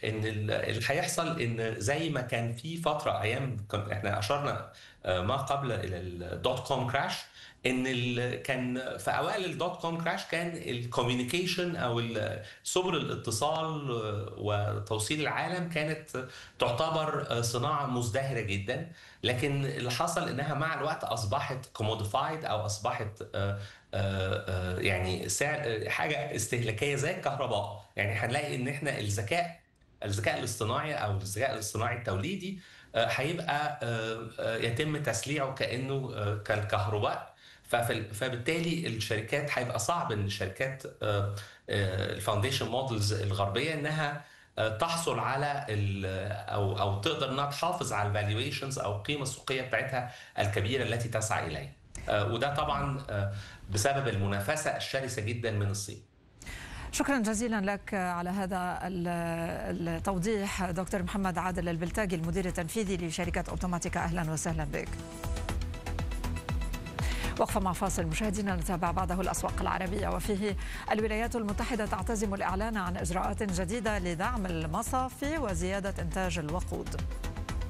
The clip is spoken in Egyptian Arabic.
ان اللي هيحصل ان زي ما كان في فتره ايام احنا اشرنا ما قبل الى الدوت كوم كراش ان كان في اوائل الدوت كوم كراش كان الكوميونيكيشن او سبل الاتصال وتوصيل العالم كانت تعتبر صناعه مزدهره جدا لكن اللي حصل انها مع الوقت اصبحت كوموديفايد او اصبحت يعني حاجه استهلاكيه زي الكهرباء يعني هنلاقي ان احنا الذكاء الذكاء الاصطناعي او الذكاء الاصطناعي التوليدي هيبقى يتم تسليعه كانه كالكهرباء فبالتالي الشركات هيبقى صعب ان الشركات الفاونديشن مودلز الغربيه انها تحصل على او او تقدر انها تحافظ على الفالويشنز او القيمه السوقيه بتاعتها الكبيره التي تسعى اليها وده طبعا بسبب المنافسه الشرسه جدا من الصين شكرا جزيلا لك على هذا التوضيح دكتور محمد عادل البلتاجي المدير التنفيذي لشركه اوتوماتيكا اهلا وسهلا بك وقفة مع فاصل مشاهدينا نتابع بعده الأسواق العربية وفيه الولايات المتحدة تعتزم الإعلان عن إجراءات جديدة لدعم المصافي وزيادة إنتاج الوقود